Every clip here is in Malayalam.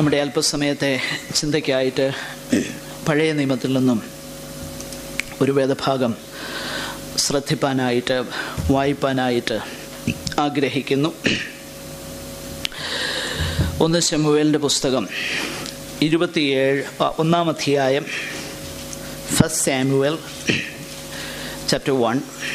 നമ്മുടെ അല്പസമയത്തെ ചിന്തയ്ക്കായിട്ട് പഴയ നിയമത്തിൽ നിന്നും ഒരു വേദഭാഗം ശ്രദ്ധിപ്പാനായിട്ട് വായിപ്പാനായിട്ട് ആഗ്രഹിക്കുന്നു ഒന്ന് ശമുവേലിൻ്റെ പുസ്തകം ഇരുപത്തിയേഴ് ആ, ഒന്നാം അധ്യായം ഫസ്റ്റ് സാമുവൽ ചാപ്റ്റർ വൺ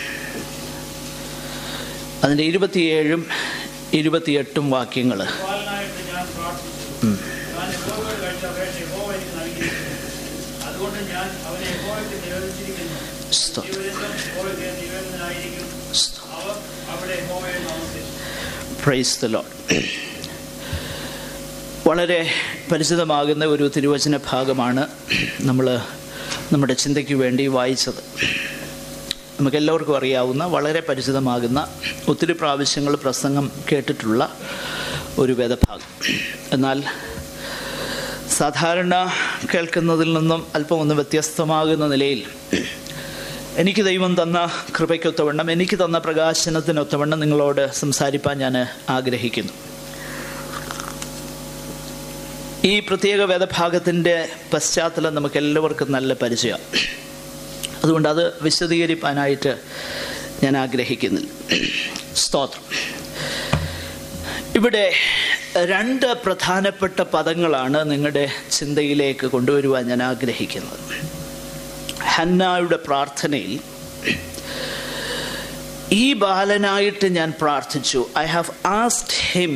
അതിൻ്റെ ഇരുപത്തിയേഴും ഇരുപത്തിയെട്ടും വാക്യങ്ങൾ ബാലനായിട്ട് ഞാൻ പ്രാർത്ഥിച്ചു ഞാൻ യഹോവയോട് കഴിച്ച അപേക്ഷ യഹോവ എനിക്ക് നൽകിയിരിക്കുന്നു അതുകൊണ്ട് ഞാൻ അവനെ യഹോവയ്ക്ക് നിരോധിച്ചിരിക്കുന്നു സ്തോത്രം. ജീവരക്തം യഹോവയ്ക്ക് നിവേദനായിരിക്കും അവർ അവിടെ യഹോവയെ നമസ്കരിച്ചു പ്രൈസ് ദ ലോഡ് വളരെ പരിചിതമാകുന്ന ഒരു തിരുവചന ഭാഗമാണ് നമ്മൾ നമ്മുടെ ചിന്തയ്ക്ക് വേണ്ടി വായിച്ചത് നമുക്കെല്ലാവർക്കും അറിയാവുന്ന വളരെ പരിചിതമാകുന്ന ഒത്തിരി പ്രാവശ്യങ്ങൾ പ്രസംഗം കേട്ടിട്ടുള്ള ഒരു വേദഭാഗം എന്നാൽ സാധാരണ കേൾക്കുന്നതിൽ നിന്നും അല്പം ഒന്ന് വ്യത്യസ്തമാകുന്ന നിലയിൽ എനിക്ക് ദൈവം തന്ന കൃപയ്ക്കൊത്തവണ്ണം എനിക്ക് തന്ന പ്രകാശനത്തിനൊത്തവണ്ണം നിങ്ങളോട് സംസാരിപ്പാൻ ഞാൻ ആഗ്രഹിക്കുന്നു ഈ പ്രത്യേക വേദഭാഗത്തിൻ്റെ പശ്ചാത്തലം നമുക്ക് എല്ലാവർക്കും നല്ല പരിചയം അതുകൊണ്ട് അത് വിശദീകരിപ്പാനായിട്ട് ഞാൻ ആഗ്രഹിക്കുന്നില്ല സ്തോത്രം ഇവിടെ രണ്ട് പ്രധാനപ്പെട്ട പദങ്ങളാണ് നിങ്ങളുടെ ചിന്തയിലേക്ക് കൊണ്ടുവരുവാൻ ഞാൻ ആഗ്രഹിക്കുന്നത് ഹന്നായുടെ പ്രാർത്ഥനയിൽ ഈ ബാലനായിട്ട് ഞാൻ പ്രാർത്ഥിച്ചു I have asked him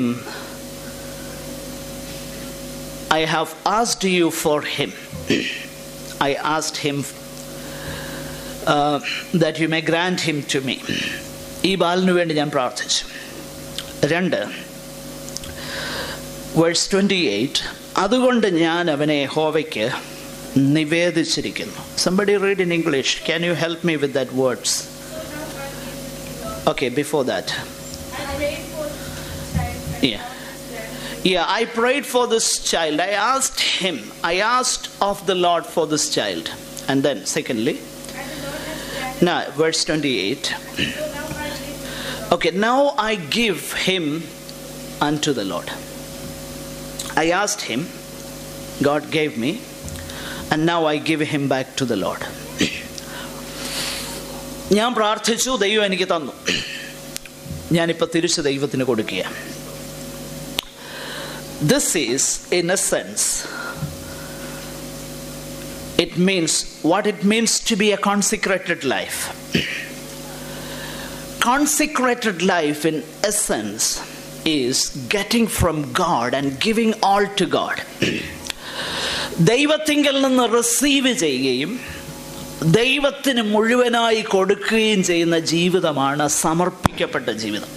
I have asked you for him I asked him that you may grant him to me ഈ ബാലന് വേണ്ടി ഞാൻ പ്രാർത്ഥിച്ചു രണ്ട് വേഴ്സ് ട്വൻറ്റി എയ്റ്റ് അതുകൊണ്ട് ഞാൻ അവനെ ഹോവയ്ക്ക് നിവേദിച്ചിരിക്കുന്നു somebody read in English can you help me with that words okay before that Yeah. Yeah, I prayed for this child. I asked him, I asked of the Lord for this child. And then, secondly, now, verse 28. Okay, now I give him unto the Lord. I asked him, God gave me, and now I give him back to the Lord. ഞാൻ പ്രാർത്ഥിച്ചു ദൈവം എനിക്ക് തന്നു ഞാനിപ്പോൾ തിരിച്ച് ദൈവത്തിന് കൊടുക്കുക this is in a sense it means what it means to be a consecrated life consecrated life in essence is getting from God and giving all to God. ദൈവത്തിങ്കൽ നിന്ന് റിസീവ് ചെയ്യുകയും ദൈവത്തിന് മുഴുവനായി കൊടുക്കുകയും ചെയ്യുന്ന ജീവിതമാണ് സമർപ്പിക്കപ്പെട്ട ജീവിതം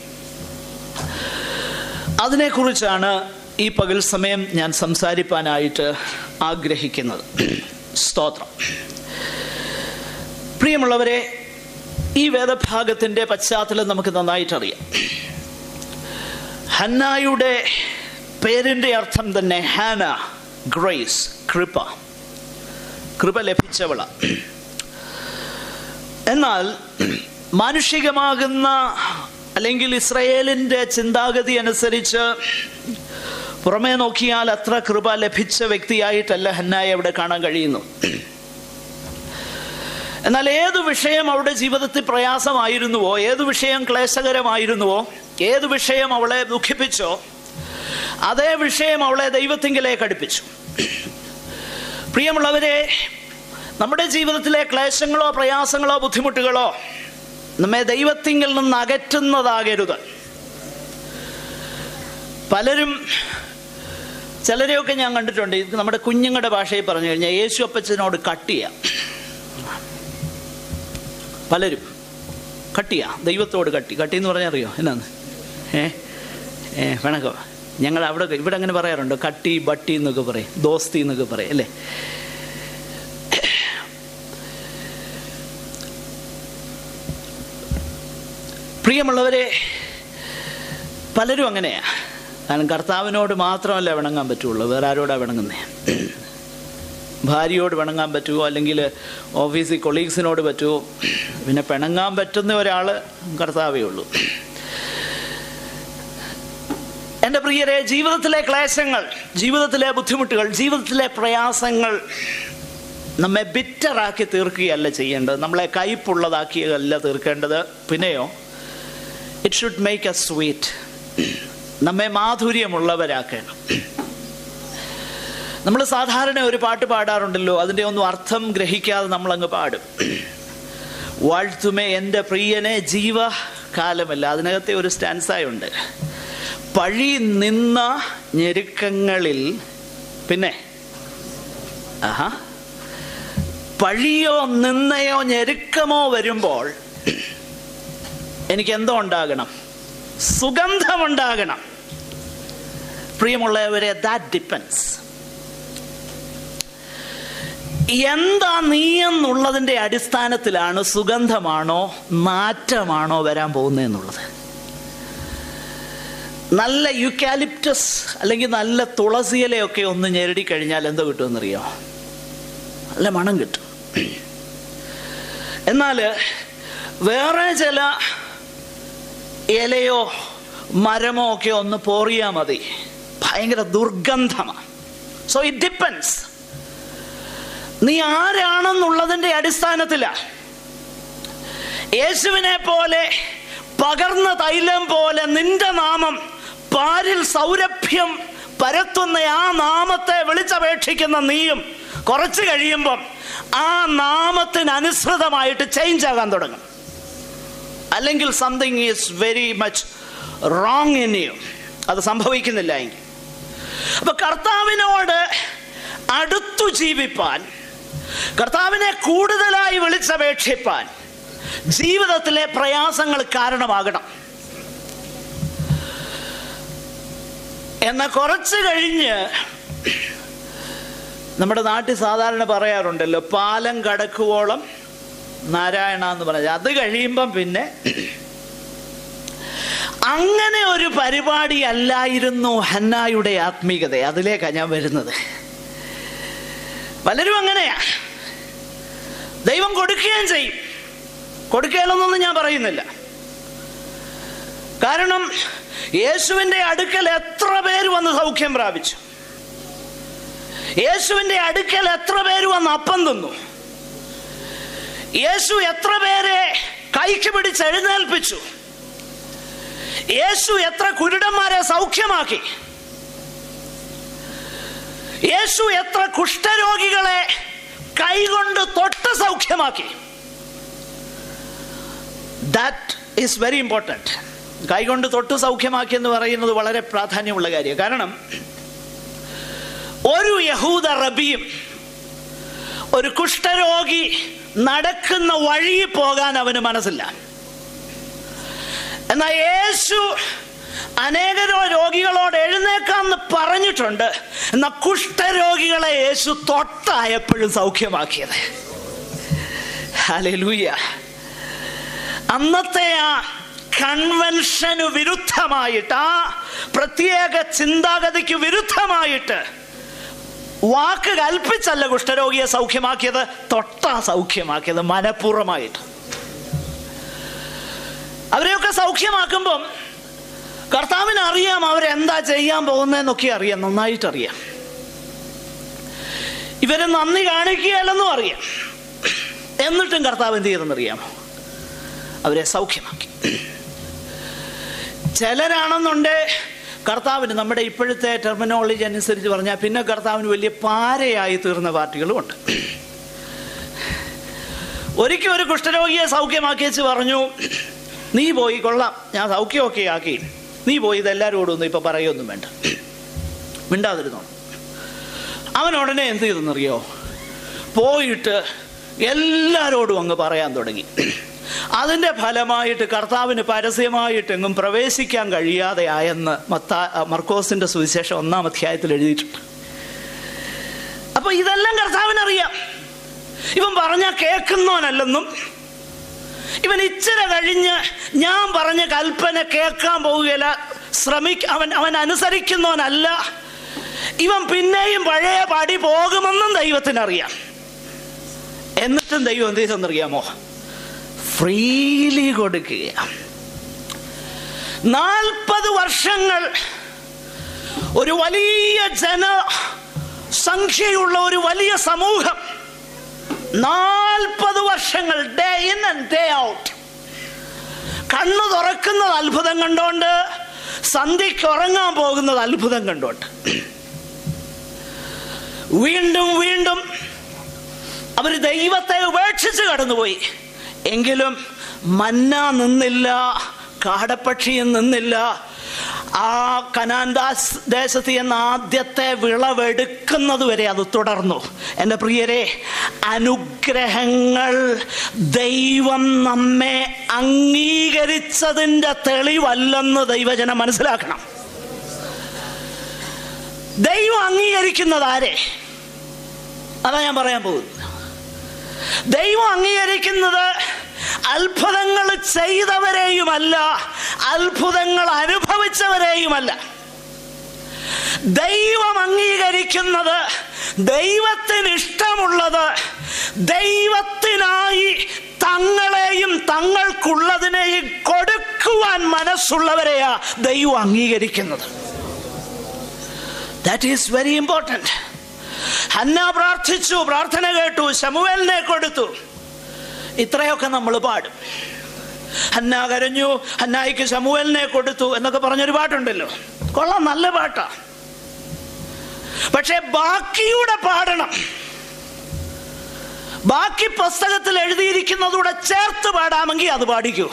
അതിനെക്കുറിച്ചാണ് ഈ പകൽ സമയം ഞാൻ സംസാരിപ്പാനായിട്ട് ആഗ്രഹിക്കുന്നത് സ്തോത്രം പ്രിയമുള്ളവരെ ഈ വേദഭാഗത്തിൻ്റെ പശ്ചാത്തലം നമുക്ക് നന്നായിട്ടറിയാം ഹന്നായുടെ പേരിൻ്റെ അർത്ഥം തന്നെ ഹാന ഗ്രേസ് കൃപ കൃപ ലഭിച്ചവള എന്നാൽ മാനുഷികമാകുന്ന അല്ലെങ്കിൽ ഇസ്രയേലിൻ്റെ ചിന്താഗതി അനുസരിച്ച് പുറമേ നോക്കിയാൽ അത്ര കൃപ ലഭിച്ച വ്യക്തിയായിട്ടല്ല ഹന്നായെ അവിടെ കാണാൻ കഴിയുന്നു എന്നാൽ ഏതു വിഷയം അവളുടെ ജീവിതത്തിൽ പ്രയാസമായിരുന്നുവോ ഏതു വിഷയം ക്ലേശകരമായിരുന്നുവോ ഏതു വിഷയം അവളെ ദുഃഖിപ്പിച്ചോ അതേ വിഷയം അവളെ ദൈവത്തിങ്കിലേക്ക് അടുപ്പിച്ചു പ്രിയമുള്ളവരെ നമ്മുടെ ജീവിതത്തിലെ ക്ലേശങ്ങളോ പ്രയാസങ്ങളോ ബുദ്ധിമുട്ടുകളോ നമ്മെ ദൈവത്തിങ്കിൽ നിന്ന് അകറ്റുന്നതാകരുത് പലരും ചിലരെയൊക്കെ ഞാൻ കണ്ടിട്ടുണ്ട് ഇത് നമ്മുടെ കുഞ്ഞുങ്ങളുടെ ഭാഷയിൽ പറഞ്ഞു കഴിഞ്ഞാൽ യേശു അപ്പച്ചനോട് കട്ടിയ പലരും കട്ടിയ ദൈവത്തോട് കട്ടി കട്ടി എന്ന് പറഞ്ഞാൽ അറിയോ എന്നാന്ന് ഏ ഏ വേണക്കോ ഞങ്ങൾ അവിടെ ഇവിടെ അങ്ങനെ പറയാറുണ്ട് കട്ടി ബട്ടി എന്നൊക്കെ പറയും ദോസ്തി എന്നൊക്കെ പറയും അല്ലേ പ്രിയമുള്ളവരെ പലരും അങ്ങനെയാ കാരണം കർത്താവിനോട് മാത്രമല്ല വിണങ്ങാൻ പറ്റുള്ളൂ വേറെ ആരോടാ വിണങ്ങുന്നേ ഭാര്യയോട് പിണങ്ങാൻ പറ്റുമോ അല്ലെങ്കിൽ ഓഫീസിൽ കൊളീഗ്സിനോട് പറ്റുമോ പിന്നെ പിണങ്ങാൻ പറ്റുന്ന ഒരാൾ കർത്താവേ ഉള്ളൂ എൻ്റെ പ്രിയരെ ജീവിതത്തിലെ ക്ലേശങ്ങൾ ജീവിതത്തിലെ ബുദ്ധിമുട്ടുകൾ ജീവിതത്തിലെ പ്രയാസങ്ങൾ നമ്മെ ബിറ്ററാക്കി തീർക്കുകയല്ല ചെയ്യേണ്ടത് നമ്മളെ കയ്പുള്ളതാക്കിയല്ല തീർക്കേണ്ടത് പിന്നെയോ it should make a sweet നമ്മെ മാധുര്യമുള്ളവരാക്കണം നമ്മൾ സാധാരണ ഒരു പാട്ട് പാടാറുണ്ടല്ലോ അതിൻ്റെ ഒന്നും അർത്ഥം ഗ്രഹിക്കാതെ നമ്മൾ അങ്ങ് പാടും വാഴ്ത്തുമേ എൻ്റെ പ്രിയനെ ജീവകാലമല്ല അതിനകത്തെ ഒരു സ്റ്റാൻസായുണ്ട് പഴി നിന്ന ഞെരുക്കങ്ങളിൽ പിന്നെ ആഹാ പഴിയോ നിന്നയോ ഞെരുക്കമോ വരുമ്പോൾ എനിക്ക് എന്തോ ഉണ്ടാകണം സുഗന്ധമുണ്ടാകണം പ്രിയമുള്ളവരെ ദാറ്റ് ഡിപ്പെൻസ് എന്താ നീ എന്നുള്ളതിൻ്റെ അടിസ്ഥാനത്തിലാണ് സുഗന്ധമാണോ നാറ്റമാണോ വരാൻ പോകുന്നതെന്നുള്ളത് നല്ല യുക്കാലിപ്റ്റസ് അല്ലെങ്കിൽ നല്ല തുളസിയിലയൊക്കെ ഒന്ന് ഞെരടി കഴിഞ്ഞാൽ എന്തോ കിട്ടുമെന്നറിയോ നല്ല മണം കിട്ടും എന്നാൽ വേറെ ചില ഇലയോ മരമോ ഒക്കെ ഒന്ന് പോറിയാൽ മതി ഭയങ്കര ദുർഗന്ധമാണ് സോ ഇറ്റ് ഡിപ്പെൻസ് നീ ആരാണെന്നുള്ളതിൻ്റെ അടിസ്ഥാനത്തിലാണ് യേശുവിനെ പോലെ പകർന്ന തൈലം പോലെ നിന്റെ നാമം പാരിൽ സൗരഭ്യം പരത്തുന്ന ആ നാമത്തെ വിളിച്ചപേക്ഷിക്കുന്ന നീയും കുറച്ച് കഴിയുമ്പം ആ നാമത്തിന് അനുസൃതമായിട്ട് ചേഞ്ച് ആകാൻ തുടങ്ങും അല്ലെങ്കിൽ something is very much wrong in you അത് സംഭവിക്കുന്നില്ല എങ്കിൽ അപ്പൊ കർത്താവിനോട് അടുത്തു ജീവിപ്പാൻ കർത്താവിനെ കൂടുതലായി വിളിച്ചപേക്ഷിപ്പാൻ ജീവിതത്തിലെ പ്രയാസങ്ങൾ കാരണമാകണം എന്നാൽ കുറച്ച് കഴിഞ്ഞ് നമ്മുടെ നാട്ടിൽ സാധാരണ പറയാറുണ്ടല്ലോ പാലം കടക്കുവോളം നാരായണ എന്ന് പറഞ്ഞത് അത് കഴിയുമ്പം പിന്നെ അങ്ങനെ ഒരു പരിപാടി അല്ലായിരുന്നു ഹന്നായുടെ ആത്മീകത അതിലേക്കാണ് ഞാൻ വരുന്നത് പലരും അങ്ങനെയാ ദൈവം കൊടുക്കുകയും ചെയ്യും കൊടുക്കുകയില്ലെന്നൊന്നും ഞാൻ പറയുന്നില്ല കാരണം യേശുവിൻ്റെ അടുക്കൽ എത്ര പേര് വന്ന് സൗഖ്യം പ്രാപിച്ചു യേശുവിൻ്റെ അടുക്കൽ എത്ര പേര് വന്ന് അപ്പം തിന്നു യേശു എത്ര പേരെ കൈക്ക് പിടിച്ച് എഴുന്നേൽപ്പിച്ചു യേശു എത്ര കുരുടന്മാരെ സൗഖ്യമാക്കി യേശു എത്ര കുഷ്ഠരോഗികളെ കൈകൊണ്ട് തൊട്ട് സൗഖ്യമാക്കി ദാറ്റ് ഈസ് വെരി ഇമ്പോർട്ടൻറ്റ് കൈകൊണ്ട് തൊട്ട് സൗഖ്യമാക്കി എന്ന് പറയുന്നത് വളരെ പ്രാധാന്യമുള്ള കാര്യം കാരണം ഒരു യഹൂദ റബിയും ഒരു കുഷ്ഠരോഗി നടക്കുന്ന വഴി പോകാൻ അവന് മനസ്സില്ല എന്നാൽ യേശു അനേകരോ രോഗികളോട് എഴുന്നേക്കാന്ന് പറഞ്ഞിട്ടുണ്ട് എന്നാൽ കുഷ്ഠരോഗികളെ യേശു തൊട്ടായപ്പോഴും സൗഖ്യമാക്കിയത് ഹല്ലേലൂയ അന്നത്തെ ആ കൺവെൻഷന് വിരുദ്ധമായിട്ട് ആ പ്രത്യേക ചിന്താഗതിക്ക് വിരുദ്ധമായിട്ട് വാക്ക് കൽപ്പിച്ചല്ല കുഷ്ഠരോഗിയെ സൗഖ്യമാക്കിയത് തൊട്ടാ സൗഖ്യമാക്കിയത് മനഃപൂർവ്വമായിട്ട് അവരെയൊക്കെ സൗഖ്യമാക്കുമ്പം കർത്താവിന് അറിയാം അവരെന്താ ചെയ്യാൻ പോകുന്നതെന്നൊക്കെ അറിയാം നന്നായിട്ട് അറിയാം ഇവര് നന്ദി കാണിക്കുകയല്ലെന്നും അറിയാം എന്നിട്ടും കർത്താവ് എന്ത് ചെയ്തെന്നറിയാമോ അവരെ സൗഖ്യമാക്കി ചിലരാണെന്നുണ്ട് കർത്താവിന് നമ്മുടെ ഇപ്പോഴത്തെ ടെർമിനോളജി അനുസരിച്ച് പറഞ്ഞാൽ പിന്നെ കർത്താവിന് വലിയ പാരയായി തീർന്ന പാർട്ടികളും ഉണ്ട് ഒരിക്കൽ ഒരു കുഷ്ഠരോഗിയെ സൗഖ്യമാക്കി വെച്ച് പറഞ്ഞു നീ പോയി കൊള്ളാം ഞാൻ സൗഖ്യമൊക്കെ ആക്കി നീ പോയി ഇതെല്ലാവരോടും ഒന്നും ഇപ്പൊ പറയൊന്നും വേണ്ട മിണ്ടാതിരുന്നോ അവൻ ഉടനെ എന്ത് ചെയ്തെന്നറിയോ പോയിട്ട് എല്ലാരോടും അങ്ങ് പറയാൻ തുടങ്ങി അതിൻ്റെ ഫലമായിട്ട് കർത്താവിന് പരസ്യമായിട്ട് എങ്ങും പ്രവേശിക്കാൻ കഴിയാതെ ആയെന്ന് മത്താ മർക്കോസിന്റെ സുവിശേഷം ഒന്നാം അധ്യായത്തിൽ എഴുതിയിട്ടുണ്ട് അപ്പൊ ഇതെല്ലാം കർത്താവിനറിയാം ഇവൻ പറഞ്ഞ കേൾക്കുന്നവനല്ലെന്നും ഇവൻ ഇച്ചിരി കഴിഞ്ഞ് ഞാൻ പറഞ്ഞ കൽപ്പന കേൾക്കാൻ പോവുകയില്ല ശ്രമിക്ക അവൻ അവൻ അനുസരിക്കുന്നവനല്ല ഇവൻ പിന്നെയും പഴയ പടി പോകുമെന്നും ദൈവത്തിനറിയാം എന്നിട്ടും ദൈവം എന്ത് ചെയ്തെന്നറിയാമോ ഫ്രീലി കൊടുക്കുക നാൽപ്പത് വർഷങ്ങൾ ഒരു വലിയ ജന സംഖ്യയുള്ള ഒരു വലിയ സമൂഹം നാൽപ്പത് വർഷങ്ങൾ day in and day out കണ്ണു തുറക്കുന്നത് അത്ഭുതം കണ്ടോണ്ട് സന്ധ്യയ്ക്ക് ഉറങ്ങാൻ പോകുന്നത് അത്ഭുതം കണ്ടോണ്ട് വീണ്ടും വീണ്ടും അവർ ദൈവത്തെ ഉപേക്ഷിച്ച് കടന്നുപോയി എങ്കിലും മന്ന നിന്നില്ല കാടപ്പക്ഷിയും നിന്നില്ല ആ കനാൻ ദാസ് ദേശത്ത് എന്ന ആദ്യത്തെ വിളവെടുക്കുന്നത് വരെ അത് തുടർന്നു എൻ്റെ പ്രിയരെ അനുഗ്രഹങ്ങൾ ദൈവം നമ്മെ അംഗീകരിച്ചതിൻ്റെ തെളിവല്ലെന്ന് ദൈവജനം മനസ്സിലാക്കണം ദൈവം അംഗീകരിക്കുന്നത് ആരെ അതാ ഞാൻ പറയാൻ പോകുന്നത് ദൈവം അംഗീകരിക്കുന്നത് അത്ഭുതങ്ങൾ ചെയ്തവരെയുമല്ല അത്ഭുതങ്ങൾ അനുഭവിച്ചവരെയുമല്ല ദൈവം അംഗീകരിക്കുന്നത് ദൈവത്തിന് ഇഷ്ടമുള്ളത് ദൈവത്തിനായി തങ്ങളെയും തങ്ങൾക്കുള്ളതിനെയും കൊടുക്കുവാൻ മനസ്സുള്ളവരെയാ ദൈവം അംഗീകരിക്കുന്നത് that is very important Hannah പ്രാർത്ഥിച്ചു പ്രാർത്ഥന കേട്ടു ശമുവേലിനെ കൊടുത്തു ഇത്രയൊക്കെ നമ്മൾ പാടും ഹന്ന കരഞ്ഞു ഹന്നായിക്ക് ശമുവേലിനെ കൊടുത്തു എന്നൊക്കെ പറഞ്ഞൊരു പാട്ടുണ്ടല്ലോ കൊള്ളാം നല്ല പാട്ടാ പക്ഷെ ബാക്കിയൂടെ പാടണം ബാക്കി പുസ്തകത്തിൽ എഴുതിയിരിക്കുന്നതൂടെ ചേർത്ത് പാടാമെങ്കിൽ അത് പാടിക്കൂ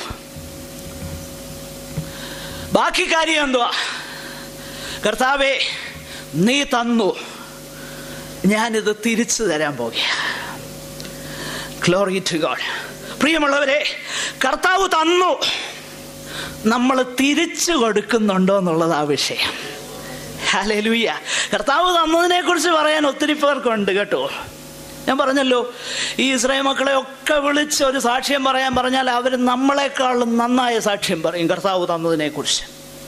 ബാക്കി കാര്യം എന്തുവാ കർത്താവേ നീ തന്നു ഞാനിത് തിരിച്ചു തരാൻ പോകുക ഗ്ലോറി ടു ഗോഡ് പ്രിയമുള്ളവരെ കർത്താവ് തന്നു നമ്മൾ തിരിച്ചു കൊടുക്കുന്നുണ്ടോ എന്നുള്ളത് ആ വിഷയം ഹലലുയ്യ കർത്താവ് തന്നതിനെ കുറിച്ച് പറയാൻ ഒത്തിരി പേർക്കുണ്ട് കേട്ടോ ഞാൻ പറഞ്ഞല്ലോ ഈ ഇസ്രായേൽ മക്കളെ ഒക്കെ വിളിച്ച് ഒരു സാക്ഷ്യം പറയാൻ പറഞ്ഞാൽ അവർ നമ്മളെക്കാളും നന്നായ സാക്ഷ്യം പറയും കർത്താവ് തന്നതിനെ കുറിച്ച്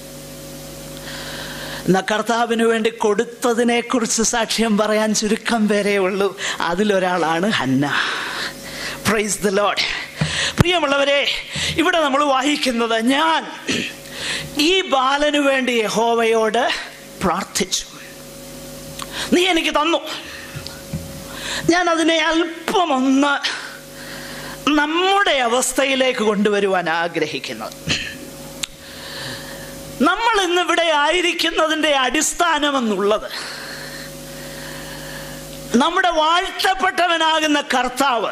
എന്നാ കർത്താവിന് വേണ്ടി കൊടുത്തതിനെ കുറിച്ച് സാക്ഷ്യം പറയാൻ ചുരുക്കം പേരേ ഉള്ളൂ അതിലൊരാളാണ് ഹന്ന പ്രൈസ് ദ ലോഡ് പ്രിയമുള്ളവരെ ഇവിടെ നമ്മൾ വായിക്കുന്നത് ഞാൻ ഈ ബാലന് വേണ്ടി യഹോവയോട് പ്രാർത്ഥിച്ചു നീ എനിക്ക് തന്നു ഞാൻ അതിനെ അല്പമൊന്ന് നമ്മുടെ അവസ്ഥയിലേക്ക് കൊണ്ടുവരുവാൻ ആഗ്രഹിക്കുന്നത് നമ്മൾ ഇന്നിവിടെ ആയിരിക്കുന്നതിൻ്റെ അടിസ്ഥാനമെന്നുള്ളത് നമ്മുടെ വാഴ്ത്തപ്പെട്ടവനാകുന്ന കർത്താവ്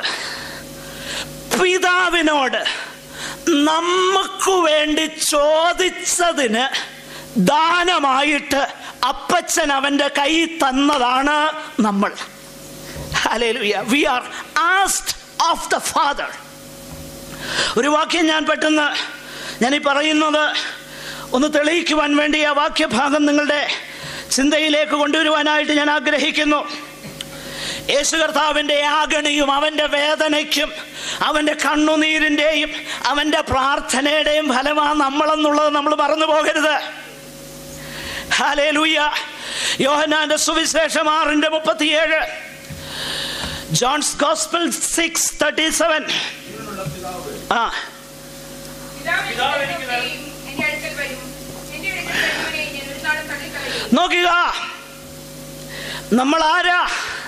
പിതാവിനോട് നമുക്ക് വേണ്ടി ചോദിച്ചതിന് ദാനമായിട്ട് അപ്പച്ചൻ അവൻ്റെ കൈ തന്നതാണ് നമ്മൾ we are asked of the father ഒരു വാക്യം ഞാൻ പെട്ടെന്ന് ഞാൻ ഈ പറയുന്നത് ഒന്ന് തെളിയിക്കുവാൻ വേണ്ടി ആ വാക്യഭാഗം നിങ്ങളുടെ ചിന്തയിലേക്ക് കൊണ്ടുവരുവാനായിട്ട് ഞാൻ ആഗ്രഹിക്കുന്നു യേശു കർത്താവിൻ്റെ ആഗണിയും അവൻ്റെ വേദനയ്ക്കും അവൻ്റെ കണ്ണുനീരിൻ്റെയും അവൻ്റെ പ്രാർത്ഥനയുടെയും ഫലമാണ് നമ്മളെന്നുള്ളത് നമ്മൾ മറന്നു പോകരുത് ഹാലേ ലൂയ യോഹനാന്റെ സുവിശേഷം ആറിന്റെ മുപ്പത്തിയേഴ് John's gospel six thirty seven ജീവനുള്ള പിതാവ് ആ പിതാവ് എനിക്ക് തരും. എന്റെ അടുക്കൽ വരും എന്റെ അടുക്കൽ വരുന്നവനെ ഞാൻ ഒരു നാളും തള്ളിക്കളയും നോക്കുക നമ്മൾ ആരാ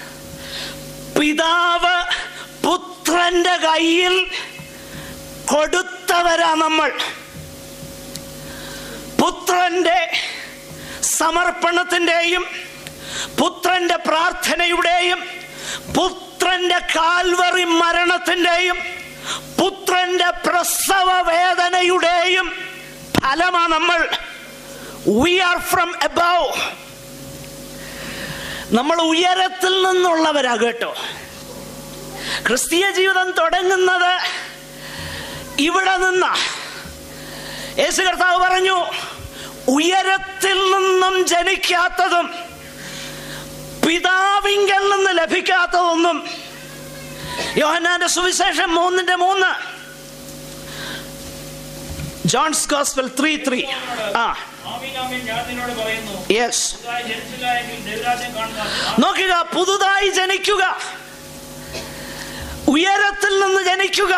പിതാവ് പുത്രന്റെ കയ്യിൽ കൊടുത്തവരാ നമ്മൾ പുത്രന്റെ സമർപ്പണത്തിൻ്റെയും പുത്രന്റെ പ്രാർത്ഥനയുടെയും പുത്രന്റെ കാൽവറി മരണത്തിൻ്റെയും പുത്രന്റെ പ്രസവ വേദനയുടെയും ഫലമാ നമ്മൾ വി ആർ ഫ്രം എബവ് നമ്മൾ ഉയരത്തിൽ നിന്നുള്ളവരാ കേട്ടോ ക്രിസ്തീയ ജീവിതം തുടങ്ങുന്നത് ഇവിടെ നിന്ന യേശു കർത്താവ് പറഞ്ഞു ഉയരത്തിൽ നിന്നും ജനിക്കാത്തതും പിതാവിങ്കൽ നിന്ന് ലഭിക്കാത്തതൊന്നും യോഹന്നാന്റെ സുവിശേഷം മൂന്നിന്റെ മൂന്ന് ജോൺസ് ഗോസ്പൽ ത്രീ ത്രീ ആ ആമീൻ ആമീൻ ഞാൻ നിന്നോട് പറയുന്നു യെസ് പുതുതായി ജനിച്ചില്ല എങ്കിൽ ദൈവരാജ്യം കാണുക നോക്കുക പുതുതായി ജനിക്കുക ഉയരത്തിൽ നിന്ന് ജനിക്കുക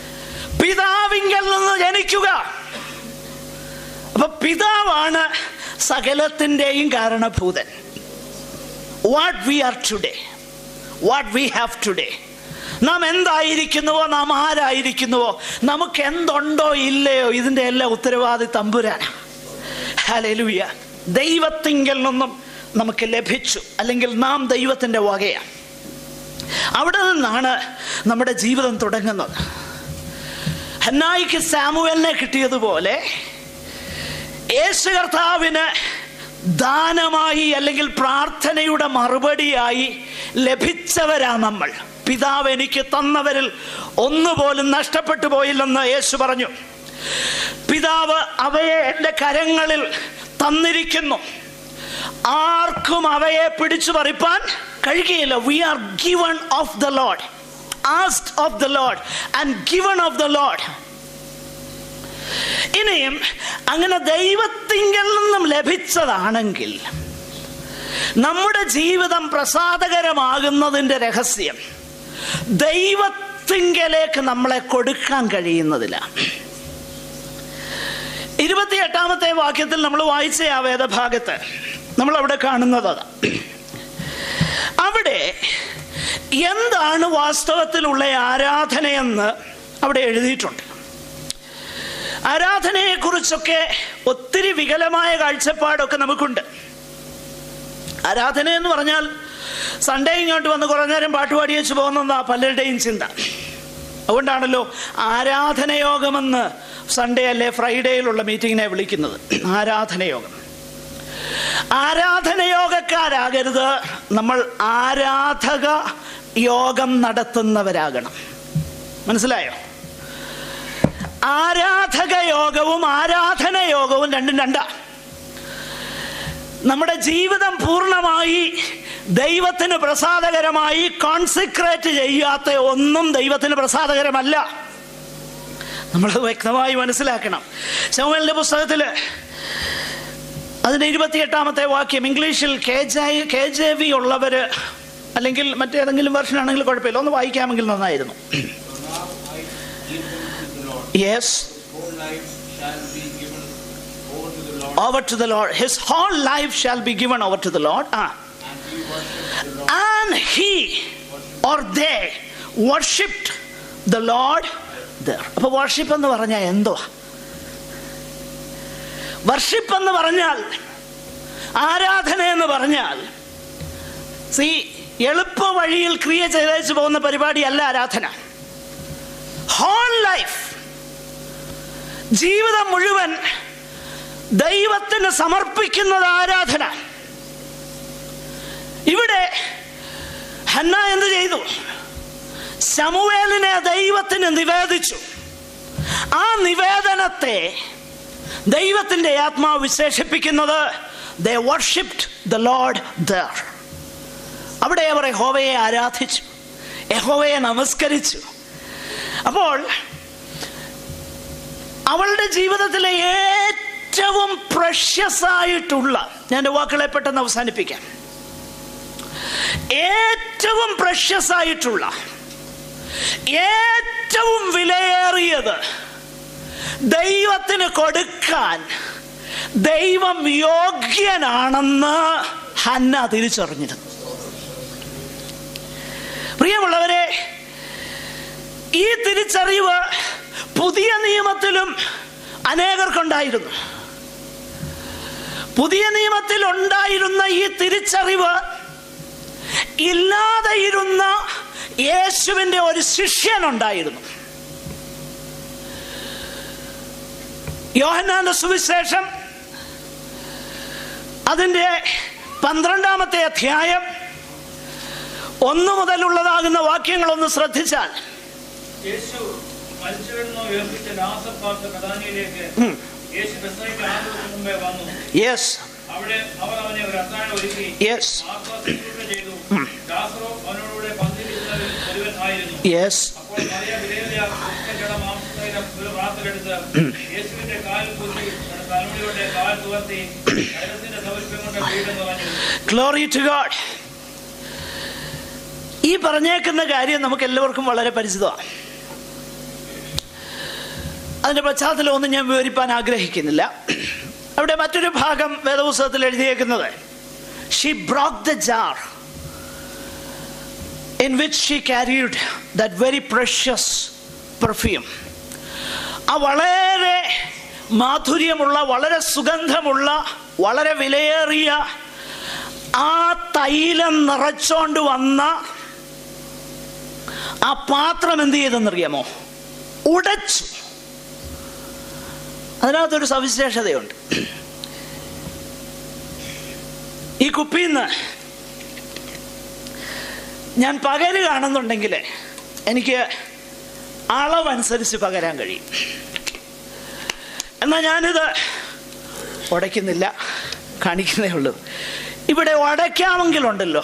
പിതാവിങ്കൽ നിന്ന് ജനിക്കുക അപ്പൊ പിതാവാണ് സകലത്തിൻ്റെയും കാരണഭൂതൻ what we are today what we have today നാം എന്തായിരിക്കുന്നുവോ നാം ആരായിരിക്കുന്നുവോ നമുക്ക് എന്തുണ്ടോ ഇല്ലയോ ഇതിൻ്റെ എല്ലാം ഉത്തരവാദി തമ്പുരാനാണ് ഹലലുയ ദൈവത്തിങ്കിൽ നിന്നും നമുക്ക് ലഭിച്ചു അല്ലെങ്കിൽ നാം ദൈവത്തിൻ്റെ വകയാണ് അവിടെ നിന്നാണ് നമ്മുടെ ജീവിതം തുടങ്ങുന്നത് ഹന്നായിക്ക് സാമുവലിനെ കിട്ടിയതുപോലെ യേശു കർത്താവിന് ദാനമായി അല്ലെങ്കിൽ പ്രാർത്ഥനയുടെ മറുപടിയായി ലഭിച്ചവരാ നമ്മൾ പിതാവ് എനിക്ക് തന്നവരിൽ ഒന്നുപോലും നഷ്ടപ്പെട്ടു പോയില്ലെന്ന് യേശു പറഞ്ഞു പിതാവ് അവയെ എൻ്റെ കരങ്ങളിൽ തന്നിരിക്കുന്നു ആർക്കും അവയെ പിടിച്ചു പറിപ്പാൻ കഴിയുകയില്ല we are given of the Lord asked of the Lord and given of the Lord ഇനിയും അങ്ങനെ ദൈവത്തിങ്കിൽ നിന്നും ലഭിച്ചതാണെങ്കിൽ നമ്മുടെ ജീവിതം പ്രസാദകരമാകുന്നതിൻ്റെ രഹസ്യം ദൈവത്തിങ്കലേക്ക് നമ്മളെ കൊടുക്കാൻ കഴിയുന്നതില്ല ഇരുപത്തിയെട്ടാമത്തെ വാക്യത്തിൽ നമ്മൾ വായിച്ച ആ വേദഭാഗത്ത് നമ്മൾ അവിടെ കാണുന്നത് അതാ. അവിടെ എന്താണ് വാസ്തവത്തിലുള്ള ആരാധനയെന്ന് അവിടെ എഴുതിയിട്ടുണ്ട് ആരാധനയെക്കുറിച്ചൊക്കെ ഒത്തിരി വികലമായ കാഴ്ചപ്പാടൊക്കെ നമുക്കുണ്ട് ആരാധന എന്ന് പറഞ്ഞാൽ സൺഡേ ഇങ്ങോട്ട് വന്ന് കുറേ നേരം പാട്ട് പാടി വെച്ച് പോകുന്നതാ പലരുടെയും ചിന്ത അതുകൊണ്ടാണല്ലോ ആരാധനയോഗമെന്ന് സൺഡേ അല്ലെ ഫ്രൈഡേയിലുള്ള മീറ്റിങ്ങിനെ വിളിക്കുന്നത് ആരാധനയോഗം ആരാധനയോഗക്കാരാകരുത് നമ്മൾ ആരാധക യോഗം നടത്തുന്നവരാകണം മനസ്സിലായോ ആരാധക യോഗവും ആരാധന യോഗവും രണ്ടും രണ്ടാ നമ്മുടെ ജീവിതം പൂർണ്ണമായി ദൈവത്തിന് പ്രസാദകരമായി കോൺസിക്രേറ്റ് ചെയ്യാത്ത ഒന്നും ദൈവത്തിന് പ്രസാദകരമല്ല നമ്മളത് വ്യക്തമായി മനസ്സിലാക്കണം ശമുവലിന്റെ പുസ്തകത്തിൽ അതിന്റെ ഇരുപത്തിയെട്ടാമത്തെ വാക്യം ഇംഗ്ലീഷിൽ K J K J V ഉള്ളവര് അല്ലെങ്കിൽ മറ്റേതെങ്കിലും വെർഷൻ ആണെങ്കിൽ കുഴപ്പമില്ല ഒന്ന് വായിക്കാമെങ്കിൽ നന്നായിരുന്നു yes whole life shall be given over to the Lord, over to the Lord. His whole life shall be given over to the Lord. Ah. and we worship the Lord. And he or they worshipped the Lord there. അപ്പൊ വർഷിപ്പ് എന്ന് പറഞ്ഞാൽ എന്തുവാ വർഷിപ്പ് എന്ന് പറഞ്ഞാൽ ആരാധന എന്ന് പറഞ്ഞാൽ സി എളുപ്പ വഴിയിൽ ക്രിയ ചെയ്തേച്ച് പോകുന്ന പരിപാടിയല്ല ആരാധന ഹോൾ ലൈഫ് ജീവിതം മുഴുവൻ ദൈവത്തിന് സമർപ്പിക്കുന്നത് ആരാധന ഇവിടെ ഹന്ന എന്ത് ചെയ്തു ശമുവേലിനെ ദൈവത്തിന് നിവേദിച്ചു ആ നിവേദനത്തെ ദൈവത്തിന്റെ ആത്മാവ് വിശേഷിപ്പിക്കുന്നത് the worshipped the Lord there അവിടെ അവർ യഹോവയെ ആരാധിച്ചു യഹോവയെ നമസ്കരിച്ചു അപ്പോൾ അവളുടെ ജീവിതത്തിലെ ഏറ്റവും പ്രഷ്യസ് ആയിട്ടുള്ള ഞാൻ എൻ്റെ വാക്കുകളെ പെട്ടെന്ന് അവസാനിപ്പിക്കാം ഏറ്റവും പ്രഷ്യസ് ആയിട്ടുള്ള ഏറ്റവും വിലയേറിയത് ദൈവത്തിന് കൊടുക്കാൻ ദൈവം യോഗ്യനാണെന്ന് ഹന്ന തിരിച്ചറിഞ്ഞിരുന്നു പ്രിയമുള്ളവരെ ഈ തിരിച്ചറിവ് പുതിയ നിയമത്തിലും അനേകർക്കുണ്ടായിരുന്നു പുതിയ നിയമത്തിൽ ഉണ്ടായിരുന്ന ഈ തിരിച്ചറിവ് ഇല്ലാതെ ഇരുന്ന യേശുവിൻ്റെ ഒരു ശിഷ്യനുണ്ടായിരുന്നു യോഹന്നാന്റെ സുവിശേഷം അതിൻ്റെ പന്ത്രണ്ടാമത്തെ അധ്യായം ഒന്നു മുതലുള്ളതാകുന്ന വാക്യങ്ങളൊന്ന് ശ്രദ്ധിച്ചാൽ യേശു മരിച്ചുകിടന്നു ഉയർപ്പിച്ച ലാസർ കഥാനിയിലേക്ക് ഉം. യേശു പെസഹയ്ക്ക് ആറ് ദിവസം മുമ്പേ വന്നു യെസ് അവിടെ അവർ അവനെ ഒരു അത്താഴം ഒരുക്കി യെസ് മാർത്ത ശുശ്രൂഷ ചെയ്തു ലാസറോ അവനോടുകൂടെ പന്തിരിക്കുന്നവരിൽ ഒരുവൻ ആയിരുന്നു യെസ് അപ്പോൾ മറിയ വിലയേറിയ പുഷ്പജട മാംസതൈലം ഒരു വാർത്തലെടുത്ത് യേശുവിന്റെ കാലിൽ പൂശി തന്റെ തലമുടിയുടെ കാൽ തുവർത്തി കൈലത്തിന്റെ സൗരഭ്യം കൊണ്ട് വീട് നിറഞ്ഞു ഗ്ലോറി ടു ഗോഡ് ഈ പറഞ്ഞേക്കുന്ന കാര്യം നമുക്ക് എല്ലാവർക്കും വളരെ പരിചിതമാണ് അതിന്റെ പശ്ചാത്തലം ഒന്നും ഞാൻ വിവരിപ്പാൻ ആഗ്രഹിക്കുന്നില്ല അവിടെ മറ്റൊരു ഭാഗം വേദപുസ്തകത്തിൽ എഴുതിയേക്കുന്നത് she broke the jar in which she carried that very precious perfume. ആ വളരെ മാധുര്യമുള്ള വളരെ സുഗന്ധമുള്ള വളരെ വിലയേറിയ ആ തൈലം നിറച്ചോണ്ട് വന്ന ആ പാത്രം എന്ത് ചെയ്തെന്നറിയാമോ ഉടച്ചു അതിനകത്തൊരു സവിശേഷതയുണ്ട് ഈ കുപ്പിന്ന് ഞാൻ പകര് കാണുന്നുണ്ടെങ്കിൽ എനിക്ക് അളവനുസരിച്ച് പകരാൻ കഴിയും എന്നാൽ ഞാനിത് ഉടയ്ക്കുന്നില്ല കാണിക്കുന്നേ ഉള്ളൂ ഇവിടെ ഉടയ്ക്കാമെങ്കിലുണ്ടല്ലോ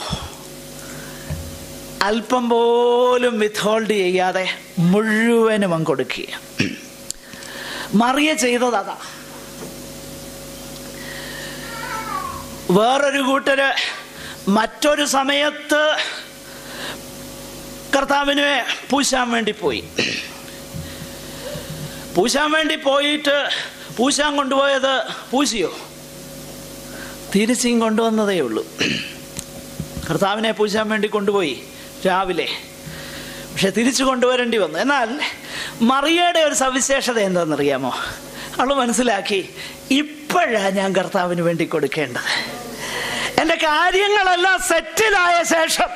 അല്പം പോലും വിത്ത്ഹോൾഡ് ചെയ്യാതെ മുഴുവനും അങ്ങ് കൊടുക്കുക മറിയ ചെയ്തത് അതാ വേറൊരു കൂട്ടര് മറ്റൊരു സമയത്ത് കർത്താവിനെ പൂശാൻ വേണ്ടി പോയി പൂശാൻ വേണ്ടി പോയിട്ട് പൂശാൻ കൊണ്ടുപോയത് പൂശിയോ തിരിച്ചും കൊണ്ടുവന്നതേ ഉള്ളൂ കർത്താവിനെ പൂശാൻ വേണ്ടി കൊണ്ടുപോയി രാവിലെ പക്ഷെ തിരിച്ചു കൊണ്ടുവരേണ്ടി വന്നു എന്നാൽ മറിയയുടെ ഒരു സവിശേഷത എന്താണെന്നറിയാമോ അവൾ മനസ്സിലാക്കി ഇപ്പോഴാണ് ഞാൻ കർത്താവിന് വേണ്ടി കൊടുക്കേണ്ടത് എൻ്റെ കാര്യങ്ങളെല്ലാം സെറ്റിലായ ശേഷം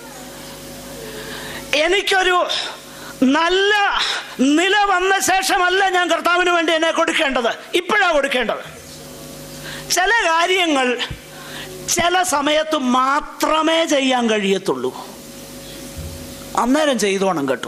എനിക്കൊരു നല്ല നില വന്ന ശേഷമല്ല ഞാൻ കർത്താവിന് വേണ്ടി എന്നെ കൊടുക്കേണ്ടത് ഇപ്പോഴാണ് കൊടുക്കേണ്ടത് ചില കാര്യങ്ങൾ ചില സമയത്ത് മാത്രമേ ചെയ്യാൻ കഴിയത്തുള്ളൂ അന്നേരം ചെയ്തോണം കേട്ടോ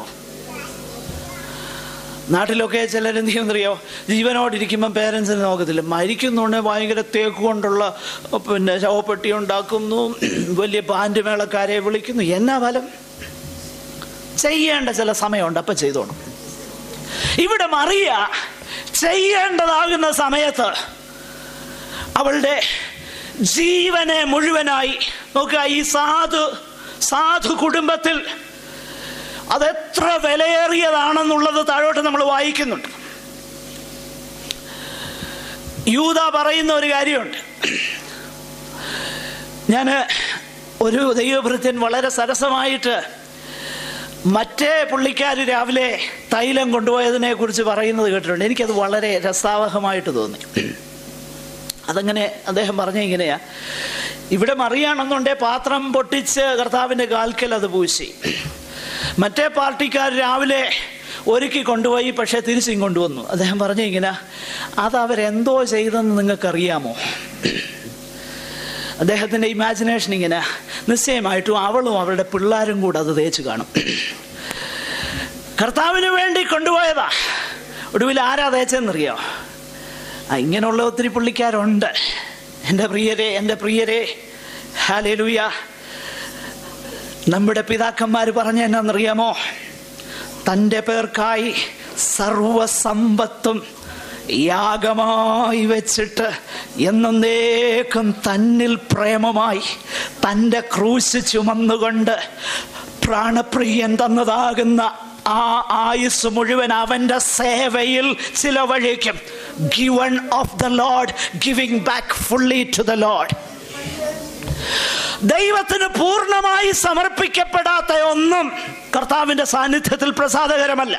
നാട്ടിലൊക്കെ ചിലരെന്ത് ചെയ്യുന്നറിയോ ജീവനോടിരിക്കുമ്പം പേരൻസിനെ നോക്കത്തില്ല മരിക്കുന്നുണ്ടെ ഭയങ്കര തേക്ക് കൊണ്ടുള്ള പിന്നെ ശവപ്പെട്ടി ഉണ്ടാക്കുന്നു വലിയ പാൻറ് മേളക്കാരെ വിളിക്കുന്നു എന്നാ ഫലം ചെയ്യേണ്ട ചില സമയമുണ്ട് അപ്പം ചെയ്തോണം ഇവിടെ മറിയ ചെയ്യേണ്ടതാകുന്ന സമയത്ത് അവളുടെ ജീവനെ മുഴുവനായി നോക്കുക ഈ സാധു സാധു കുടുംബത്തിൽ അതെത്ര വിലയേറിയതാണെന്നുള്ളത് താഴോട്ട് നമ്മൾ വായിക്കുന്നുണ്ട് യൂത പറയുന്ന ഒരു കാര്യമുണ്ട് ഞാൻ ഒരു ദൈവഭൃത്യൻ വളരെ സരസമായിട്ട് മറ്റേ പുള്ളിക്കാർ രാവിലെ തൈലം കൊണ്ടുപോയതിനെ കുറിച്ച് പറയുന്നത് കേട്ടിട്ടുണ്ട് എനിക്കത് വളരെ രസാവഹമായിട്ട് തോന്നി അതങ്ങനെ അദ്ദേഹം പറഞ്ഞ ഇങ്ങനെയാ ഇവിടെ മറിയാണെന്നുണ്ടെ പാത്രം പൊട്ടിച്ച് കർത്താവിൻ്റെ കാൽക്കൽ അത് പൂശി മറ്റേ പാർട്ടിക്കാർ രാവിലെ ഒരുക്കി കൊണ്ടുപോയി പക്ഷേ തിരിച്ചും കൊണ്ടുവന്നു അദ്ദേഹം പറഞ്ഞ ഇങ്ങനെ അത് അവരെന്തോ ചെയ്തെന്ന് നിങ്ങൾക്കറിയാമോ അദ്ദേഹത്തിൻ്റെ ഇമാജിനേഷൻ ഇങ്ങനെ നിശ്ചയമായിട്ടും അവളും അവളുടെ പിള്ളേരും കൂടെ അത് തേച്ച് കാണും കർത്താവിന് വേണ്ടി കൊണ്ടുപോയതാ ഒടുവിൽ ആരാ തേച്ചെന്നറിയോ ആ ഇങ്ങനെയുള്ള ഒത്തിരി പുള്ളിക്കാരുണ്ട് എൻ്റെ പ്രിയരെ എൻ്റെ പ്രിയരെ ഹാലേലൂയ നമ്മുടെ പിതാക്കന്മാർ പറഞ്ഞ എന്നാന്നറിയാമോ തൻ്റെ പേർക്കായി സർവസമ്പത്തും യാഗമായി വെച്ചിട്ട് എന്നേക്കും തന്നിൽ പ്രേമമായി തൻ്റെ ക്രൂശ് ചുമന്നുകൊണ്ട് പ്രാണപ്രിയൻ തന്നതാകുന്ന ആ ആയുസ് മുഴുവൻ അവൻ്റെ സേവയിൽ ചിലവഴിക്കും given of the Lord giving back fully to the Lord ദൈവത്തിന് പൂർണ്ണമായി സമർപ്പിക്കപ്പെടാത്ത ഒന്നും കർത്താവിൻ്റെ സാന്നിധ്യത്തിൽ പ്രസാദകരമല്ല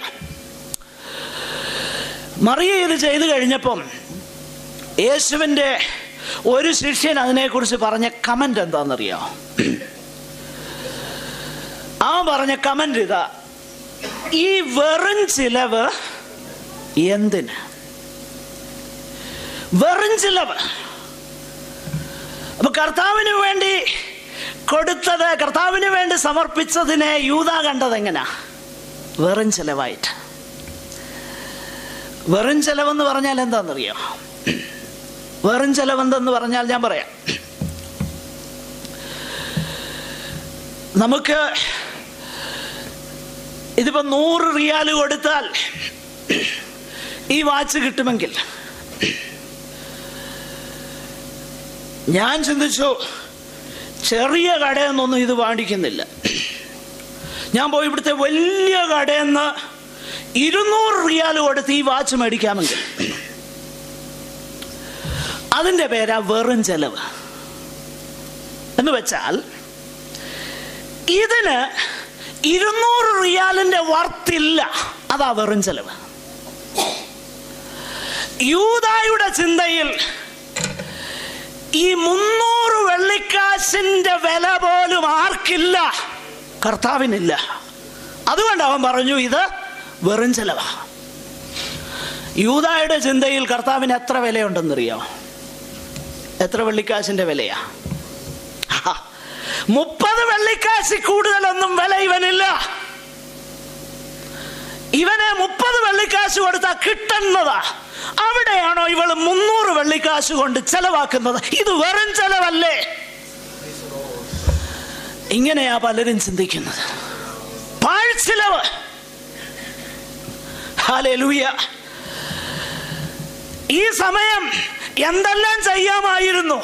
മറിയ ഇത് ചെയ്തു കഴിഞ്ഞപ്പം യേശുവിൻ്റെ ഒരു ശിഷ്യൻ അതിനെക്കുറിച്ച് പറഞ്ഞ കമന്റ് എന്താണെന്നറിയോ ആ പറഞ്ഞ കമന്റ് ഇതാ ഈ വെറും ചിലവ് എന്തിന് വെറും ചിലവ് അപ്പൊ കർത്താവിന് വേണ്ടി കൊടുത്തത് കർത്താവിന് വേണ്ടി സമർപ്പിച്ചതിനെ യൂത കണ്ടത് എങ്ങനാ വെറും ചെലവായിട്ട് വെറും ചെലവെന്ന് പറഞ്ഞാൽ എന്താണെന്നറിയോ വെറും ചെലവെന്തെന്ന് പറഞ്ഞാൽ ഞാൻ പറയാം നമുക്ക് ഇതിപ്പോ നൂറ് റിയാൽ കൊടുത്താൽ ഈ വാച്ച് കിട്ടുമെങ്കിൽ ഞാൻ ചിന്തിച്ചു ചെറിയ കടയെന്നൊന്നും ഇത് വാങ്ങിക്കുന്നില്ല ഞാൻ പോയി ഇവിടുത്തെ വലിയ കടയെന്ന് ഇരുന്നൂറ് റിയാൽ കൊടുത്ത് ഈ വാച്ച് മേടിക്കാമെങ്കിൽ അതിൻ്റെ പേരാ വെറും ചെലവ് എന്ന് വെച്ചാൽ ഇതിന് ഇരുന്നൂറ് റിയാലിന്റെ വർത്തില്ല അതാ വെറും ചെലവ് യൂതായുടെ ചിന്തയിൽ ഈ മുന്നൂറ് വെള്ളിക്കാശിന്റെ വില പോലും ആർക്കില്ല കർത്താവിനില്ല അതുകൊണ്ട് അവൻ പറഞ്ഞു ഇത് വെറും ചെലവാ യൂതായുടെ ചിന്തയിൽ കർത്താവിന് എത്ര വിലയുണ്ടെന്നറിയോ എത്ര വെള്ളിക്കാശിന്റെ വിലയാ ആഹാ. മുപ്പത് വെള്ളിക്കാശി കൂടുതലൊന്നും വില ഇവനില്ല ഇവനെ മുപ്പത് വെള്ളിക്കാശ് കൊടുത്താൽ കിട്ടുന്നതാ അവിടെയാണോ ഇവൾ മുന്നൂറ് വെള്ളിക്കാശ് കൊണ്ട് ചെലവാക്കുന്നത് ഇത് വെറും ചെലവല്ലേ ഇങ്ങനെയാ പലരും ചിന്തിക്കുന്നത് പാഴ്ചിലവ് ഹല്ലേലൂയ ഈ സമയം എന്തെല്ലാം ചെയ്യാമായിരുന്നു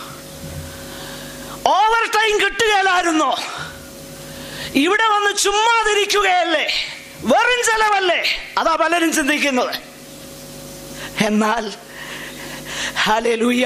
ഓവർ ടൈം കിട്ടുകയില്ലായിരുന്നോ ഇവിടെ വന്ന് ചുമ്മാതിരിക്കുകയല്ലേ വെറും ചെലവല്ലേ അതാ പലരും ചിന്തിക്കുന്നത് എന്നാൽ ഹല്ലേലൂയ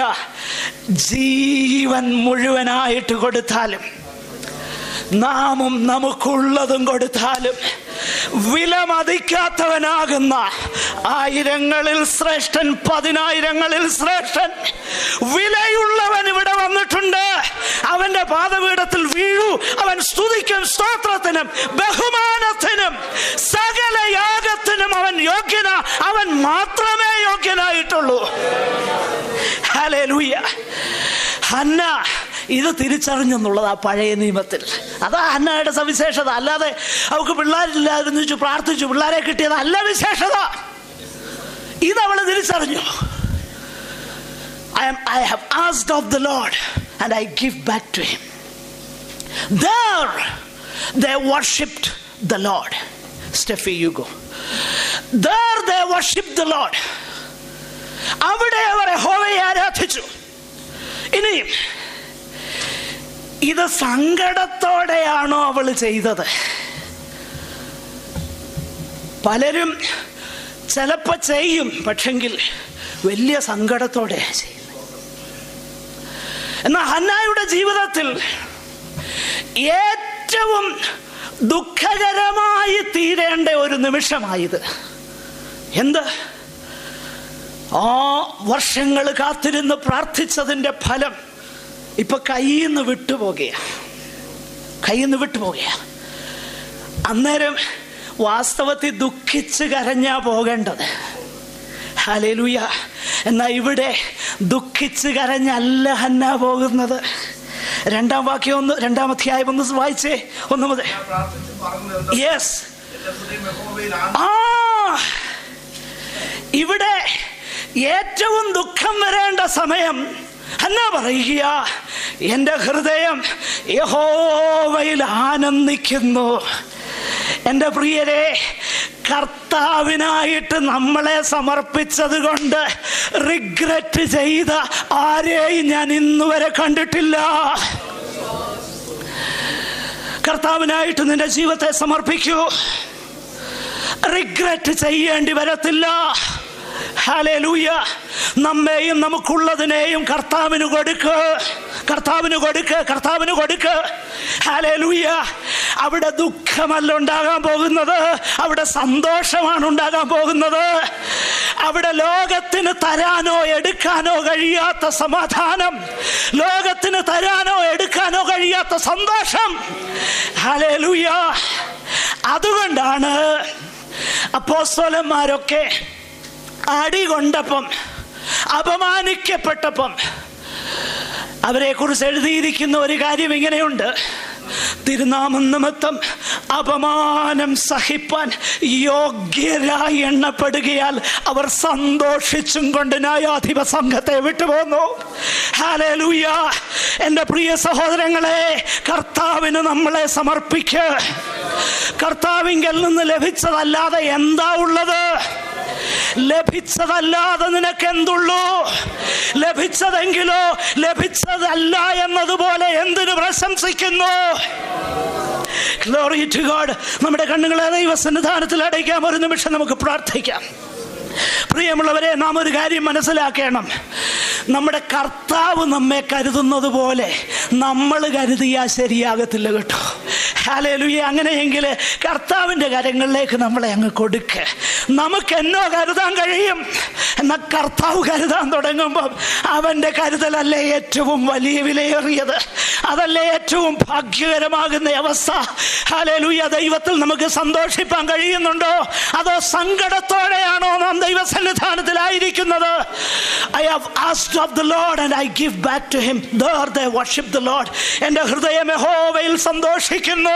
ജീവൻ മുഴുവനായിട്ട് കൊടുത്താലും നാമും നമുക്കുള്ളതും കൊടുത്താലും വിലമതിക്കാത്തവനാകുന്ന ആയിരങ്ങളിൽ ശ്രേഷ്ഠൻ പതിനായിരങ്ങളിൽ ശ്രേഷ്ഠൻ വിലയുള്ളവൻ ഇവിടെ വന്നിട്ടുണ്ട് അവന്റെ പാദപീഠത്തിൽ വീഴു അവൻ സ്തുതിക്കും സ്തോത്രത്തിനും ബഹുമാനത്തിനും സകല യാഗത്തിനും അവൻ യോഗ്യന അവൻ മാത്രമേ യോഗ്യനായിട്ടുള്ളൂ ഹല്ലേലൂയ ഹന്ന ഇത് തിരിച്ചറിഞ്ഞെന്നുള്ളത് ആ പഴയ നിയമത്തിൽ അതാ ഹന്നയുടെ സവിശേഷത അല്ലാതെ അവൾക്ക് പിള്ളേരില്ലായിരുന്നു വെച്ച് പ്രാർത്ഥിച്ചു പിള്ളേരെ കിട്ടിയത് അല്ല വിശേഷത ഇത് അവൾ തിരിച്ചറിഞ്ഞു I am I have asked of the Lord and I give back to him. There they worshipped the Lord. Steffi, you go. There they worshipped the Lord. അവിടെ അവർ യഹോവയെ ആരാധിച്ചു ഇനിയും ഇത് സങ്കടത്തോടെയാണോ അവൾ ചെയ്തത് പലരും ചിലപ്പോ ചെയ്യും പക്ഷെങ്കിൽ വലിയ സങ്കടത്തോടെ ചെയ്യും എന്നാൽ ഹന്നായുടെ ജീവിതത്തിൽ ഏറ്റവും ദുഃഖകരമായി തീരേണ്ട ഒരു നിമിഷമായത് എന്ത് ആ വർഷങ്ങൾ കാത്തിരുന്ന് പ്രാർത്ഥിച്ചതിന്റെ ഫലം ഇപ്പൊ കയ്യിൽ നിന്ന് വിട്ടുപോകുക കയ്യിൽ നിന്ന് വിട്ടുപോകുക അന്നേരം വാസ്തവത്തിൽ ദുഃഖിച്ച് കരഞ്ഞാ പോകേണ്ടത് ഹലേലുയ എന്നാ ഇവിടെ ദുഃഖിച്ച് കരഞ്ഞല്ല ഹന്ന പോകുന്നത് രണ്ടാം വാക്യം ഒന്ന് രണ്ടാം അധ്യായം ഒന്ന് വായിച്ചേ ഒന്ന് മുതൽ ഞാൻ പ്രാർത്ഥിച്ച് പറഞ്ഞത് യെസ് എന്റെ ഹൃദയം യഹോവയിൽ ആ ഇവിടെ ഏറ്റവും ദുഃഖം വരേണ്ട സമയം എന്നാ പറയുക എൻ്റെ ഹൃദയം യഹോവയിൽ ആനന്ദിക്കുന്നു എൻ്റെ പ്രിയരെ കർത്താവിനായിട്ട് നമ്മളെ സമർപ്പിച്ചത് കൊണ്ട് റിഗ്രറ്റ് ചെയ്ത ആരെയും ഞാൻ ഇന്നുവരെ കണ്ടിട്ടില്ല കർത്താവിനായിട്ട് നിന്റെ ജീവിതത്തെ സമർപ്പിക്കൂ റിഗ്രറ്റ് ചെയ്യേണ്ടി വരത്തില്ല ഹല്ലേലൂയ നമ്മെയും നമുക്കുള്ളതിനെയും കർത്താവിന് കൊടുക്ക് കർത്താവിന് കൊടുക്ക് കർത്താവിന് കൊടുക്ക് ഹല്ലേലൂയ അവിടെ ദുഃഖമല്ല ഉണ്ടാകാൻ പോകുന്നത് അവിടെ സന്തോഷമാണ് ഉണ്ടാകാൻ പോകുന്നത് അവിടെ ലോകത്തിന് തരാനോ എടുക്കാനോ കഴിയാത്ത സമാധാനം ലോകത്തിന് തരാനോ എടുക്കാനോ കഴിയാത്ത സന്തോഷം ഹല്ലേലൂയ അതുകൊണ്ടാണ് അപ്പോസ്തലന്മാരൊക്കെ അടി കൊണ്ടപ്പം അപമാനിക്കപ്പെട്ടപ്പം അവരെ കുറിച്ച് എഴുതിയിരിക്കുന്ന ഒരു കാര്യം ഇങ്ങനെയുണ്ട് തിരുനാമം നിമിത്തം അപമാനം സഹിപ്പാൻ യോഗ്യരായി എണ്ണപ്പെടുകയാൽ അവർ സന്തോഷിച്ചും കൊണ്ട് ന്യായാധിപ സംഘത്തെ വിട്ടുപോന്നു ഹാലൂയ എൻ്റെ പ്രിയ സഹോദരങ്ങളെ കർത്താവിന് നമ്മളെ സമർപ്പിക്ക് കർത്താവിങ്കൽ നിന്ന് ലഭിച്ചതല്ലാതെ എന്താ ഉള്ളത് ലഭിച്ചതല്ലാതെ നിനക്ക് എന്തുള്ളൂ ലഭിച്ചതെങ്കിലോ ലഭിച്ചതല്ല എന്നതുപോലെ എന്തിനു പ്രശംസിക്കുന്നു Glory to God. നമ്മുടെ കണ്ണുകളെ ദൈവസന്നിധാനത്തിൽ അടയ്ക്കാം ഒരു നിമിഷം നമുക്ക് പ്രാർത്ഥിക്കാം പ്രിയമുള്ളവരെ നാം ഒരു കാര്യം മനസ്സിലാക്കണം നമ്മുടെ കർത്താവ് നമ്മെ കരുതുന്നത് പോലെ നമ്മൾ കരുതിയാൽ ശരിയാകത്തില്ല കേട്ടോ ഹാലേലുയ അങ്ങനെയെങ്കിൽ കർത്താവിൻ്റെ കരങ്ങളിലേക്ക് നമ്മളെ അങ്ങ് കൊടുക്ക് നമുക്ക് എന്നോ കരുതാൻ കഴിയും എന്നാൽ കർത്താവ് കരുതാൻ തുടങ്ങുമ്പം അവൻ്റെ കരുതലല്ലേ ഏറ്റവും വലിയ വിലയേറിയത് അതല്ലേ ഏറ്റവും ഭാഗ്യകരമാകുന്ന അവസ്ഥ ഹാലേലുയ ദൈവത്തിൽ നമുക്ക് സന്തോഷിപ്പാൻ കഴിയുന്നുണ്ടോ അതോ സങ്കടത്തോടെയാണോ നാം ദൈവസന്നിധാനത്തിലായിരിക്കുന്നത് I have asked of the Lord and I give back to him there the worship the Lord എൻ്റെ ഹൃദയം യഹോവയിൽ സന്തോഷിക്കുന്നു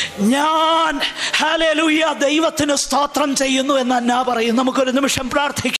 ഞാൻ ഹാലേലുയ ദൈവത്തിന് സ്തോത്രം ചെയ്യുന്നു എന്ന് എന്നാ പറയും നമുക്കൊരു നിമിഷം പ്രാർത്ഥിക്കാം